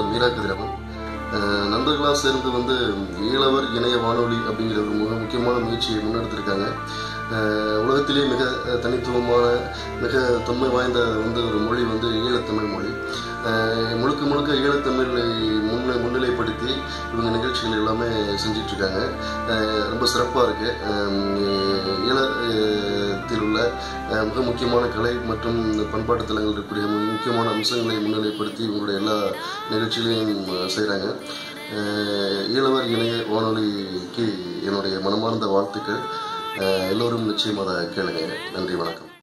இயக்குனர் மீரா கதிரவன் அஹ் நண்பர்களாக சேர்ந்து வந்து ஈழவர் இணைய வானொலி அப்படிங்கிற ஒரு மிக முக்கியமான முயற்சியை முன்னெடுத்திருக்காங்க அஹ் உலகத்திலே மிக தனித்துவமான மிக தொன்மை வாய்ந்த வந்து ஒரு மொழி வந்து ஈழத்தமிழ் மொழி அஹ் முழுக்க முழுக்க ஈழத்தமிழை முன்ன முன்னிலைப்படுத்தி இவங்க நிகழ்ச்சிகள் எல்லாமே செஞ்சிட்டு இருக்காங்க அஹ் ரொம்ப சிறப்பாக இருக்கு அஹ் ஈழத்தில் உள்ள அஹ் மிக முக்கியமான கலை மற்றும் பண்பாட்டு தலங்கள் இருக்கக்கூடிய மிக முக்கியமான அம்சங்களை முன்னிலைப்படுத்தி இவங்களுடைய எல்லா நிகழ்ச்சிகளையும் செய்கிறாங்க ஈழவர் இணைய வானொலிக்கு என்னுடைய மனமார்ந்த வாழ்த்துக்கள் அஹ் எல்லோரும் நிச்சயம் அதை கேளுங்க நன்றி வணக்கம்